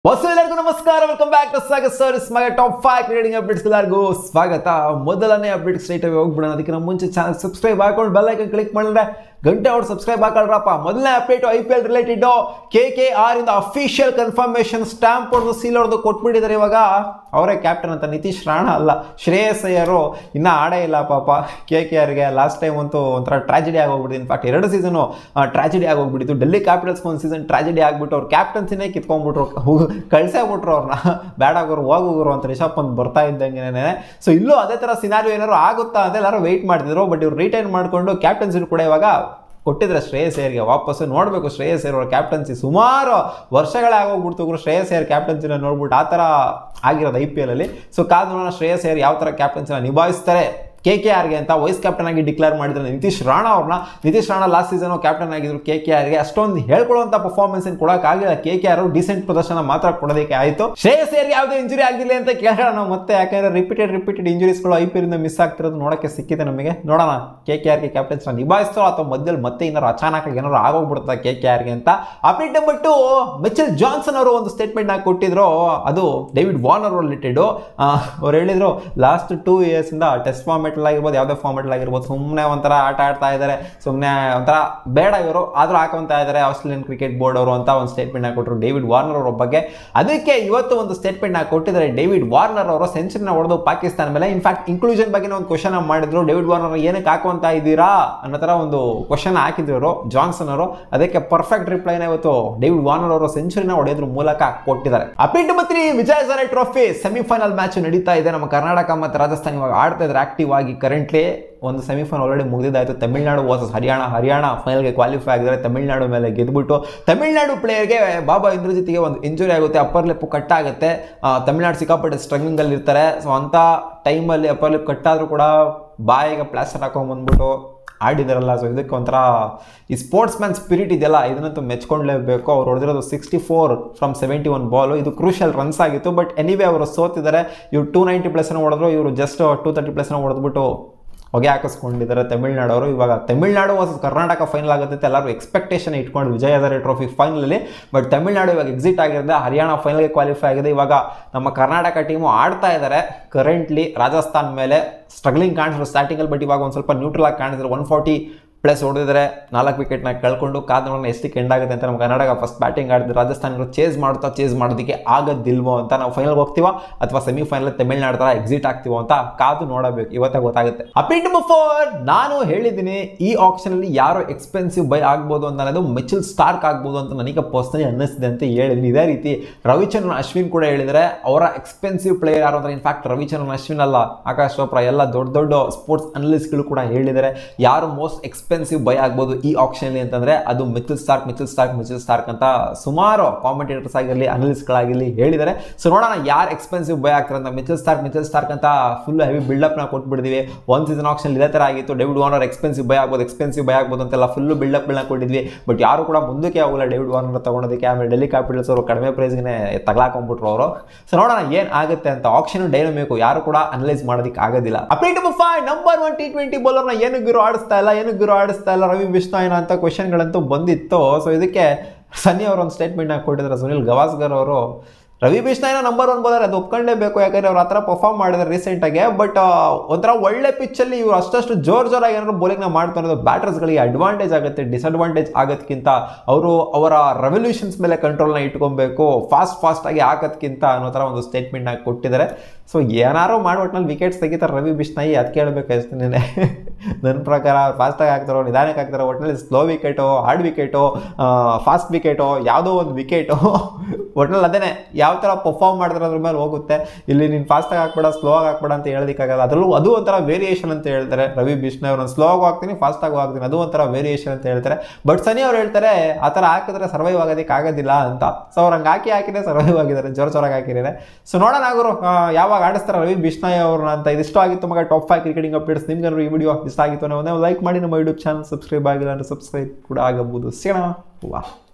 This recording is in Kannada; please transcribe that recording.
ಹೊಸ ಎಲ್ಲರಿಗೂ ನಮಸ್ಕಾರ welcome back to Sagar sir ಮಗ ಟಾಪ್ ಫೈವ್ ಕ್ರಿಯೇಟಿಂಗ್ ಅಪ್ಡೇಟ್ಸ್ ಎಲ್ಲರಿಗೂ ಸ್ವಾಗತ ಮೊದಲನೇ ಅಪ್ಡೇಟ್ ಸ್ಟ್ರೈಟ್ ಆಗಿ ಹೋಗ್ಬಿಡೋಣ ಅದಕ್ಕೆ ನಮ್ಮ ಮುಂಚೆ ಚಾನಲ್ ಸಬ್ಸ್ಕ್ರೈಬ್ ಹಾಕೊಂಡು ಬೆಲ್ ಐಕನ್ ಕ್ಲಿಕ್ ಮಾಡಿದ್ರೆ ಗಂಟೆ ಅವ್ರು ಸಬ್ಸ್ಕ್ರೈಬ್ ಹಾಕೊಳ್ರಪ್ಪ ಮೊದಲನೇ update I P L related K K R ಇಂದ ಅಫಿಷಿಯಲ್ ಕನ್ಫರ್ಮೇಷನ್ ಸ್ಟಾಂಪ್ ಹೊಡೆದು ಸೀಲ್ ಹೊಡೆದು ಕೊಟ್ಬಿಟ್ಟಿದ್ದಾರೆ ಇವಾಗ ಅವರೇ ಕ್ಯಾಪ್ಟನ್ ಅಂತ ನಿತೀಶ್ ರಾಣ ಅಲ್ಲ ಶ್ರೇಯಸ್ ಅಯ್ಯರು ಇನ್ನೂ ಆಡೇ ಇಲ್ಲ ಪಾಪ ಕೆ ಕೆ ಆರ್ಗೆ ಲಾಸ್ಟ್ ಟೈಮ್ ಅಂತೂ ಒಂಥರ ಟ್ರಾಜಿಡಿ ಆಗೋಗ್ಬಿಟ್ಟಿದೆ ಇನ್ಫ್ಯಾಕ್ಟ್ ಎರಡು ಸೀಸನು ಟ್ರಾಜಿಡಿ ಆಗೋಗ್ಬಿಟ್ಟಿತ್ತು ಡೆಲ್ಲಿ ಕ್ಯಾಪಿಟಲ್ಸ್ಗೆ ಒಂದು ಸೀಸನ್ ಟ್ರಾಜಿಡಿ ಆಗ್ಬಿಟ್ಟು ಅವ್ರು ಕ್ಯಾಪ್ಟನ್ಸಿನೇ ಕಿತ್ಕೊಂಡ್ಬಿಟ್ರು ಕಳ್ಸೇ ಬಿಟ್ರು ಅವ್ರನ್ನ ಬೇಡಾಗೋರು ಹೋಗೋರು ಅಂತ ರಿಷಬ್ ಪಂತ್ ಬರ್ತಾ ಇದ್ದಂಗೆ ಸೊ ಇಲ್ಲೂ ಅದೇ ಥರ ಸಿನಾರಿಯೋ ಏನಾದ್ರು ಆಗುತ್ತಾ ಅಂತ ಎಲ್ಲರೂ ವೆಯ್ಟ್ ಮಾಡ್ತಿದ್ರು ಬಟ್ ಇವ್ರು ರಿಟೈನ್ ಮಾಡಿಕೊಂಡು ಕ್ಯಾಪ್ಟನ್ಸಿ ಕೂಡ ಇವಾಗ ಕೊಟ್ಟಿದ್ರೆ ಶ್ರೇಯಸ್ ಏರ್ಗೆ ವಾಪಸ್ಸು ನೋಡಬೇಕು ಶ್ರೇಯಸ್ ಏರ್ ಅವ್ರ ಕ್ಯಾಪ್ಟನ್ಸಿ ಸುಮಾರು ವರ್ಷಗಳೇ ಆಗೋಗ್ಬಿಡ್ತು ಗುರು ಶ್ರೇಯಸ್ ಏರ್ ಕ್ಯಾಪ್ಟನ್ಸಿನ ನೋಡ್ಬಿಟ್ಟು ಆ ಥರ ಆಗಿರೋದು ಐ ಪಿ ಎಲಲ್ಲಿ ಸೊ ಕಾದು ನೋಡೋಣ ಶ್ರೇಯಸ್ ಏರ್ ಯಾವ ಥರ ಕ್ಯಾಪ್ಟನ್ಸಿನ ನಿಭಾಯಿಸ್ತಾರೆ ಕೆ ಕೆ ಆರ್ಗೆ ಅಂತ ವೈಸ್ ಕ್ಯಾಪ್ಟನ್ ಆಗಿ ಡಿಕ್ಲೇರ್ ಮಾಡಿದ್ರೆ ನಿತೀಶ್ ರಾಣಾ ಅವ್ರನ್ನ Nitish Rana last season captain ಆಗಿದ್ರು ಕೆ ಕೆ ಆರ್ಗೆ ಅಷ್ಟೊಂದು ಹೇಳ್ಕೊಳ್ಳುವಂಥ ಪರ್ಫಾರ್ಮೆನ್ಸ್ ಏನು ಕೊಡೋಕ್ಕಾಗಿಲ್ಲ ಕೆ ಕೆ ಆರ್ ಡಿಸೆಂಟ್ ಪ್ರದರ್ಶನ ಮಾತ್ರ ಕೊಡೋದಕ್ಕೆ ಆಯಿತು ಶ್ರೇಯಸ್ ಏರ್ಗೆ ಯಾವುದೇ ಇಂಜುರಿ ಆಗಿಲ್ಲ ಅಂತ ಕೇಳೋಣ ನಾವು ಮತ್ತೆ ಯಾಕಂದ್ರೆ ರಿಪೀಟೆಡ್ ರಿಪೀಟೆಡ್ ಇಂಜುರೀಸ್ಗಳು ಐ ಪಿ ಎಲ್ ಮಿಸ್ ಆಗ್ತಿರೋದು ನೋಡೋಕ್ಕೆ ಸಿಕ್ಕಿದೆ ನಮಗೆ ನೋಡೋಣ ಕೆ ಕೆ ಆರ್ಗೆ ಕ್ಯಾಪ್ಟನ್ಸ್ನ ನಿಭಾಯಿಸ್ತೋ ಅಥವಾ ಮಧ್ಯದಲ್ಲಿ ಮತ್ತೆ ಏನಾರು ಅಚಾನಕ್ ಏನಾರು ಆಗೋಗ್ಬಿಡುತ್ತೆ ಕೆ ಕೆ ಆರ್ಗೆ ಅಂತ update number two Mitchell Johnson ಅವರು ಒಂದು ಸ್ಟೇಟ್ಮೆಂಟ್ನ ಕೊಟ್ಟಿದ್ರು ಅದು ಡೇವಿಡ್ ವಾರ್ನರ್ ರಿಲೇಟೆಡು ಅವ್ರು ಹೇಳಿದ್ರು ಲಾಸ್ಟ್ ಟೂ ಇಯರ್ಸಿಂದ ಟೆಸ್ಟ್ ಫಾರ್ಮೆಟ್ ಆಗಿರ್ಬೋದು ಯಾವುದೇ ಫಾರ್ಮೆಟ್ ಆಗಿರ್ಬೋದು ಸುಮ್ಮನೆ ಒಂಥರ ಆಟ ಆಡ್ತಾ ಇದ್ದಾರೆ ಸುಮ್ಮನೆ ಒಂಥರ ಬೇಡ ಇವರು ಆದರೂ ಹಾಕೊಂತ ಇದ್ದಾರೆ ಆಸ್ಟ್ರೇಲಿಯನ್ ಕ್ರಿಕೆಟ್ ಬೋರ್ಡ್ ಅವರು ಅಂತ ಒಂದು ಸ್ಟೇಟ್ಮೆಂಟ್ನ ಕೊಟ್ಟರು ಡೇವಿಡ್ ವಾರ್ನರ್ ಅವರ ಬಗ್ಗೆ ಅದಕ್ಕೆ ಇವತ್ತು ಒಂದು ಸ್ಟೇಟ್ಮೆಂಟ್ನ ಕೊಟ್ಟಿದ್ದಾರೆ ಡೇವಿಡ್ ವಾರ್ನರ್ ಅವರು ಸೆಂಚುರಿನ ಹೊಡೆದು ಪಾಕಿಸ್ತಾನ ಮೇಲೆ ಇನ್ಫ್ಯಾಕ್ಟ್ ಇನ್ಕ್ಲೂಷನ್ ಬಗ್ಗೆ ಒಂದು ಕ್ವಶನ್ ಮಾಡಿದ್ರು ಡೇವಿಡ್ ವಾರ್ನರ್ ಏನಕ್ಕೆ ಹಾಕುವಂತ ಇದ್ದೀರಾ ಅನ್ನೋ ಥರ ಒಂದು ಕ್ವಶನ್ ಹಾಕಿದ್ರು ಅವರು ಜಾನ್ಸನ್ ಅವರು ಅದಕ್ಕೆ ಪರ್ಫೆಕ್ಟ್ ರಿಪ್ಲೈನ ಇವತ್ತು ಡೇವಿಡ್ ವಾರ್ನರ್ ಅವರು ಸೆಂಚುರಿನ ಹೊಡೆಯೋದ್ರ ಮೂಲಕ ಕೊಟ್ಟಿದ್ದಾರೆ ಅಪಿಟ್ ಮತ್ತು ವಿಜಯ್ ಸರೆ ಟ್ರೋಫಿ ಸೆಮಿಫೈನಲ್ ಮ್ಯಾಚ್ ನಡೀತಾ ಇದೆ ನಮ್ಮ ಕರ್ನಾಟಕ ಮತ್ತು ರಾಜಸ್ಥಾನ ಇವಾಗ ಆಡ್ತಾ ಇದ್ದಾರೆ ಆಕ್ಟಿವ್ ಆಗಿ ಕರೆಂಟ್ಲಿ ಒಂದು ಸೆಮಿಫೈನಲ್ ಆಲ್ರೆಡಿ ಮುಗಿದಾಯಿತು ತಮಿಳ್ನಾಡು ವರ್ಸಸ್ ಹರಿಯಾಣ ಹರಿಯಾಣ ಫೈನಲ್ಗೆ ಕ್ವಾಲಿಫೈ ಆಗಿದ್ದಾರೆ ತಮಿಳ್ನಾಡು ಮೇಲೆ ಗೆದ್ಬಿಟ್ಟು ತಮಿಳ್ನಾಡು ಪ್ಲೇಯರ್ಗೆ ಬಾಬಾ ಇಂದ್ರಜಿತ್ಗೆ ಒಂದು ಇಂಜುರಿ ಆಗುತ್ತೆ ಅಪ್ಪರ್ ಲಿಪ್ ಕಟ್ ಆಗುತ್ತೆ ತಮಿಳ್ನಾಡು ಸಿಕ್ಕಾಪಟ್ಟೆ ಸ್ಟ್ರಗ್ಲಿಂಗಲ್ಲಿ ಇರ್ತಾರೆ ಸೊ ಅಂಥ ಟೈಮಲ್ಲಿ ಅಪ್ಪರ್ ಲಿಪ್ ಕಟ್ಟಾದರೂ ಕೂಡ ಬಾಯಿಗೆ ಪ್ಲಾಸ್ಟರ್ ಹಾಕೊಂಡ್ಬಂದ್ಬಿಟ್ಟು ಆಡಿದಾರಲ್ಲ ಸೊ ಇದಕ್ಕೆ ಒಂಥರ ಈ ಸ್ಪೋರ್ಟ್ಸ್ ಮ್ಯಾನ್ ಸ್ಪಿರಿಟ್ ಇದೆಯಲ್ಲ ಇದನ್ನಂತೂ ಮೆಚ್ಕೊಂಡ್ಲೇಬೇಕು ಅವ್ರು ಹೊಡೆದಿರೋದು sixty four from seventy one ball ಇದು ಕ್ರೂಷಿಯಲ್ ರನ್ಸ್ ಆಗಿತ್ತು ಬಟ್ ಎನಿವೇ ಅವರು ಸೋತಿದ್ದಾರೆ ಇವ್ರು ಟೂ ನೈಂಟಿ ಪ್ಲಸ್ನ ಹೊಡೆದ್ರು ಇವರು ಜಸ್ಟ್ ಟೂ ತರ್ಟಿ ಪ್ಲಸ್ನ ಹೊಡೆದ್ಬಿಟ್ಟು ಹೊಗೆ ಹಾಕಿಸ್ಕೊಂಡಿದ್ದಾರೆ ತಮಿಳ್ನಾಡವರು ಇವಾಗ ತಮಿಳ್ನಾಡು ವರ್ಸಸ್ ಕರ್ನಾಟಕ ಫೈನಲ್ ಆಗುತ್ತೆ ಅಂತ ಎಲ್ಲರೂ ಎಕ್ಸ್ಪೆಕ್ಟೇಷನ್ ಇಟ್ಕೊಂಡು ವಿಜಯ ಹಜಾರೆ ಟ್ರೋಫಿ ಫೈನಲಲ್ಲಿ ಬಟ್ ತಮಿಳ್ನಾಡು ಇವಾಗ ಎಕ್ಸಿಟ್ ಆಗಿರುತ್ತೆ ಹರಿಯಾಣ ಫೈನಲ್ಗೆ ಕ್ವಾಲಿಫೈ ಆಗಿದೆ ಇವಾಗ ನಮ್ಮ ಕರ್ನಾಟಕ ಟೀಮು ಆಡ್ತಾ ಇದ್ದಾರೆ ಕರೆಂಟ್ಲಿ ರಾಜಸ್ಥಾನ್ ಮೇಲೆ ಸ್ಟ್ರಗ್ಲಿಂಗ್ ಕಾಣಿಸಿದ್ರು ಸ್ಟಾರ್ಟಿಂಗಲ್ಲಿ ಬಟ್ ಇವಾಗ ಒಂದು ಸ್ವಲ್ಪ ನ್ಯೂಟ್ರಲ್ ಆಗಿ ಕಾಣಿಸಿದ್ರು ಒನ್ ಫಾರ್ಟಿ ಪ್ಲಸ್ ಹೊಡೆದಿದ್ದಾರೆ ನಾಲ್ಕು ವಿಕೆಟ್ನ ಕಳ್ಕೊಂಡು ಕಾದೋಣ ಎಷ್ಟಕ್ಕೆ ಎಂಡ್ ಆಗುತ್ತೆ ಅಂತ ನಮ್ಮ ಕರ್ನಾಟಕ ಫಸ್ಟ್ ಬ್ಯಾಟಿಂಗ್ ಆಡಿದ್ರೆ ರಾಜಸ್ಥಾನ ಚೇಸ್ ಮಾಡ್ತಾ ಚೇಸ್ ಮಾಡೋದಕ್ಕೆ ಆಗೋದಿಲ್ವೋ ಅಂತ ನಾವು ಫೈನಲ್ ಹೋಗ್ತೀವ ಅಥವಾ ಸೆಮಿಫೈನಲ್ ತಮಿಳ್ನಾಡು ಥರ ಎಕ್ಸಿಟ್ ಆಗ್ತೀವೋ ಅಂತ ಕಾದು ನೋಡಬೇಕು ಇವತ್ತೇ ಗೊತ್ತಾಗುತ್ತೆ ಅಪಿಟ್ ನಂಬರ್ ಫೋರ್ ನಾನು ಹೇಳಿದ್ದೀನಿ ಈ ಆಪ್ಷನಲ್ಲಿ ಯಾರು ಎಕ್ಸ್ಪೆನ್ಸಿವ್ ಬೈ ಆಗ್ಬೋದು ಅಂತ ಅನ್ನೋದು ಮಿಚಲ್ ಸ್ಟಾರ್ಕ್ ಆಗ್ಬೋದು ಅಂತ ನನಗೆ ಪರ್ಸನಲಿ ಅನ್ನಿಸ್ತಿದೆ ಅಂತ ಹೇಳಿದ್ದೀನಿ ಇದೇ ರೀತಿ ರವಿಚಂದ್ರನ್ ಅಶ್ವಿನ್ ಕೂಡ ಹೇಳಿದರೆ ಅವರ ಎಕ್ಸ್ಪೆನ್ಸಿವ್ ಪ್ಲೇಯರ್ ಯಾರು ಅಂದರೆ ಇನ್ಫ್ಯಾಕ್ಟ್ ರವಿಚಂದ್ರನ್ ಅಶ್ವಿನ್ ಅಲ್ಲ ಆಕಾಶ್ ಚೋಪ್ರಾ ಎಲ್ಲ ದೊಡ್ಡ ದೊಡ್ಡ ಸ್ಪೋರ್ಟ್ಸ್ ಅನಲಿಸ್ಟ್ಗಳು ಕೂಡ ಹೇಳಿದ್ದಾರೆ ಯಾರು ಮೋಸ್ಟ್ ಎಕ್ಸ್ಪೆನ್ಸಿವ್ ಬೈ ಆಗ್ಬೋದು ಈ ಆಪ್ಷನಲ್ಲಿ ಅಂತಂದರೆ ಅದು Mitchell Starc Mitchell Starc Mitchell Starc ಅಂತ ಸುಮಾರು ಕಾಮೆಂಟೇಟರ್ಸ್ ಆಗಿರಲಿ ಅನಲಿಸ್ಟ್ಗಳಾಗಿರಲಿ ಹೇಳಿದ್ದಾರೆ ಸೊ ನೋಡೋಣ ಯಾರು ಎಕ್ಸ್ಪೆನ್ಸಿವ್ ಬೈ ಆಗ್ತಾರೆ ಅಂತ ಮಿಚಲ್ ಸ್ಟಾರ್ಕ್ ಮಿಚಲ್ ಸ್ಟಾರ್ಕ್ ಅಂತ ಫುಲ್ ಹೆವಿ ಬಿಲ್ಡಪ್ನ ಕೊಟ್ಬಿಟ್ಟಿದ್ವಿ ಒಂದು ಸೀಸನ್ ಆಪ್ಷನ್ ಇದೇ ಥರ ಆಗಿತ್ತು ಡೇವಿಡ್ ವಾರ್ನರ್ ಎಕ್ಸ್ಪೆನ್ಸಿವ್ ಬೈ ಆಗ್ಬೋದು ಎಕ್ಸ್ಪೆನ್ಸಿವ್ ಬೈ ಆಗ್ಬೋದು ಅಂತೆಲ್ಲ ಫುಲ್ ಬಿಲ್ಡಪ್ಗಳನ್ನ ಕೊಟ್ಟಿದ್ವಿ ಬಟ್ ಯಾರು ಕೂಡ ಮುಂದಕ್ಕೆ ಆಗೋಲ್ಲ ಡೇವಿಡ್ ವಾರ್ನರ್ ತಗೊಳೋದಕ್ಕೆ ಆಮೇಲೆ ಡೆಲ್ಲಿ ಕ್ಯಾಪಿಟಲ್ಸ್ ಅವರು ಕಡಿಮೆ ಪ್ರೈಸ್ಗೆ ತಗಲಾಕೊಂಡ್ಬಿಟ್ರು ಅವರು ಸೊ ನೋಡೋಣ ಏನು ಆಗುತ್ತೆ ಅಂತ ಆಪ್ಷನ್ ಡೈನಮಿಕ್ ಯಾರು ಕೂಡ ಅನಲೈಸ್ ಮಾಡೋದಕ್ಕೆ ಆಗೋದಿಲ್ಲ update number five number one T twenty ಬೌಲರ್ನ ಏನು ಗುರು ಆಡಿಸ್ತಾ ಇಲ್ಲ ಏನು ಗುರು ಆಡಿಸ್ತಾ ಇಲ್ಲ ರವಿ ಬಿಷ್ಣಾಯನ ಅಂತ ಕ್ವಶನ್ಗಳಂತೂ ಬಂದಿತ್ತು ಸೊ ಇದಕ್ಕೆ ಸನ್ನಿ ಅವರು ಒಂದು ಸ್ಟೇಟ್ಮೆಂಟ್ನ ಕೊಟ್ಟಿದ್ದಾರೆ ಸುನಿಲ್ ಗವಾಸ್ಕರ್ ಅವರು ರವಿ ಬಿಷ್ಣಾಯ್ನ ನಂಬರ್ ಒನ್ ಬೋಲರ್ ಅದು ಒಪ್ಕೊಳ್ಳೇಬೇಕು ಯಾಕಂದ್ರೆ ಅವ್ರು ಆ ಥರ ಪರ್ಫಾರ್ಮ್ ಮಾಡಿದ್ದಾರೆ ರೀಸೆಂಟಾಗಿ ಬಟ್ ಒಂಥರ ಒಳ್ಳೆ ಪಿಚ್ಚಲ್ಲಿ ಇವರು ಅಷ್ಟಷ್ಟು ಜೋರ್ ಜೋರಾಗಿ ಏನಾದ್ರು ಬೌಲಿಂಗ್ನ ಮಾಡ್ತಾ ಇರೋದು ಬ್ಯಾಟರ್ಸ್ಗಳಿಗೆ ಅಡ್ವಾಂಟೇಜ್ ಆಗುತ್ತೆ ಡಿಸಡ್ವಾಂಟೇಜ್ ಆಗೋದಕ್ಕಿಂತ ಅವರು ಅವರ ರೆವಲ್ಯೂಷನ್ಸ್ ಮೇಲೆ ಕಂಟ್ರೋಲ್ನ ಇಟ್ಕೊಬೇಕು ಫಾಸ್ಟ್ ಫಾಸ್ಟಾಗಿ ಹಾಕೋದಕ್ಕಿಂತ ಅನ್ನೋ ಥರ ಒಂದು ಸ್ಟೇಟ್ಮೆಂಟ್ನ ಕೊಟ್ಟಿದ್ದಾರೆ ಸೊ ಏನಾರು ಮಾಡಿ ಒಟ್ಟಿನಲ್ಲಿ ವಿಕೆಟ್ಸ್ ತೆಗಿತಾರೆ ರವಿ ಬಿಷ್ಣಾಯಿ ಅದು ಕೇಳಬೇಕು ಅಷ್ಟೇ ನನ್ನ ಪ್ರಕಾರ ಫಾಸ್ಟಾಗಿ ಹಾಕ್ತಾರೋ ನಿಧಾನಕ್ಕೆ ಹಾಕ್ತಾರೋ ಒಟ್ಟಿನಲ್ಲಿ slow wicket hard wicket fast wicket ಯಾವುದೋ ಒಂದು ವಿಕೆಟು ಒಟ್ಟಿನಲ್ಲಿ ಅದೇ ಯಾವ ಥರ ಪರ್ಫಾರ್ಮ್ ಮಾಡಿದ್ರೆ ಅದ್ರ ಮೇಲೆ ಹೋಗುತ್ತೆ ಇಲ್ಲಿ ನೀನು ಫಾಸ್ಟಾಗಿ ಹಾಕ್ಬೇಡ ಸ್ಲೋ ಆಗಿ ಹಾಕ್ಬೇಡ ಅಂತ ಹೇಳೋದಕ್ಕಾಗಲ್ಲ ಅದರಲ್ಲೂ ಅದು ಒಂಥರ ವೇರಿಯೇಷನ್ ಅಂತ ಹೇಳ್ತಾರೆ ರವಿ ಬಿಷ್ಣಾಯ್ ಅವ್ರನ್ನ ಸ್ಲೋ ಆಗಿ ಹಾಕ್ತೀನಿ ಫಾಸ್ಟಾಗಿ ಹಾಕ್ತೀನಿ ಅದು ಒಂಥರ ವೇರಿಯೇಷನ್ ಅಂತ ಹೇಳ್ತಾರೆ ಬಟ್ ಸನಿ ಅವ್ರು ಹೇಳ್ತಾರೆ ಆ ಥರ ಹಾಕಿದ್ರೆ ಸರ್ವೈವ್ ಆಗೋದಕ್ಕೆ ಆಗೋದಿಲ್ಲ ಅಂತ ಸೊ ಅವ್ರು ಹಂಗೆ ಹಾಕಿ ಹಾಕಿದ್ರೆ ಸರ್ವೈವ್ ಆಗಿದ್ದಾರೆ ಜೋರ್ ಜೋರಾಗಿ ಹಾಕಿದ್ದಾರೆ ಸೊ ನೋಡೋಣ ಅವರು ಯಾವಾಗ ಆಡಿಸ್ತಾರೆ ರವಿ ಬಿಷ್ಣಾಯ್ ಅವ್ರನ್ನ ಅಂತ ಇದಿಷ್ಟು ಆಗಿತ್ತು ಮಗ ಟಾಪ್ ಫೈವ್ ಕ್ರಿಕೆಟಿಂಗ್ ಅಪ್ಡೇಟ್ಸ್ ನಿಮ್ಗೆ ಈ ವಿಡಿಯೋ ಇಷ್ಟ ಆಗಿತ್ತು ನಾವು ಲೈಕ್ ಮಾಡಿ ನಮ್ಮ ಯೂಟ್ಯೂಬ್ ಚಾನಲ್ ಸಬ್ಸ್ಕ್ರೈಬ್ ಆಗಿಲ್ಲ ಅಂದರೆ ಸಬ್ಸ್ಕ್ರೈಬ್ ಕೂಡ ಆಗಬಹುದು ಸಿಗೋಣ ವಾ